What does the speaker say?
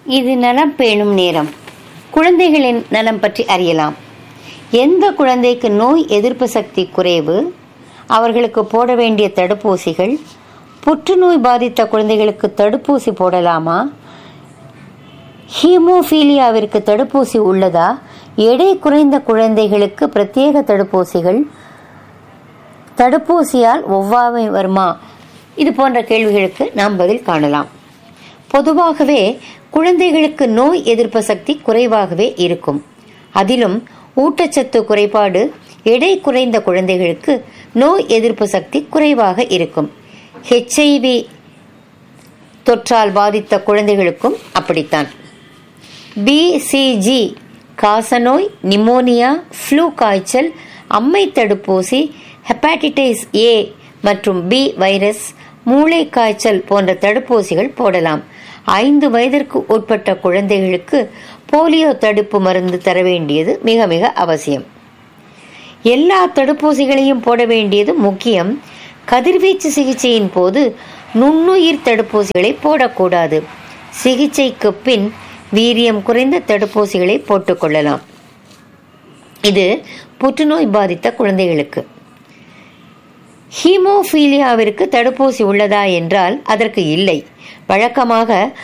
இது நலம் பேணும் நேரம் குழந்தைகளின் நலம் பற்றி அறியலாம் எந்த குழந்தைக்கு நோய் எதிர்ப்பு சக்தி குறைவு அவர்களுக்கு போட வேண்டிய தடுப்பூசிகள் புற்றுநோய் பாதித்த குழந்தைகளுக்கு தடுப்பூசி போடலாமா ஹீமோஃபீலியாவிற்கு தடுப்பூசி உள்ளதா எடை குறைந்த குழந்தைகளுக்கு பிரத்யேக தடுப்பூசிகள் தடுப்பூசியால் ஒவ்வாமை வருமா இது போன்ற கேள்விகளுக்கு நாம் பதில் காணலாம் பொதுவாகவே குழந்தைகளுக்கு நோய் எதிர்ப்பு சக்தி குறைவாகவே இருக்கும் அதிலும் ஊட்டச்சத்து குறைபாடு எடை குறைந்த குழந்தைகளுக்கு நோய் எதிர்ப்பு சக்தி குறைவாக இருக்கும் ஹெச்ஐவி தொற்றால் பாதித்த குழந்தைகளுக்கும் அப்படித்தான் பிசிஜி காசநோய் நிமோனியா ஃப்ளூ காய்ச்சல் அம்மை தடுப்பூசி ஹெப்பாட்டிடைஸ் ஏ மற்றும் பி வைரஸ் மூளை காய்ச்சல் போன்ற தடுப்பூசிகள் போடலாம் ஐந்து வயதிற்கு உட்பட்ட குழந்தைகளுக்கு போலியோ தடுப்பு மருந்து தர வேண்டியது மிக மிக அவசியம் எல்லா தடுப்பூசிகளையும் போட வேண்டியது முக்கியம் கதிர்வீச்சு சிகிச்சையின் போது நுண்ணுயிர் தடுப்பூசிகளை போடக்கூடாது சிகிச்சைக்கு பின் வீரியம் குறைந்த தடுப்பூசிகளை போட்டுக்கொள்ளலாம் இது புற்றுநோய் பாதித்த குழந்தைகளுக்கு ஹீமோஃபீலியாவிற்கு தடுப்பூசி உள்ளதா என்றால் அதற்கு இல்லை வழக்கமாக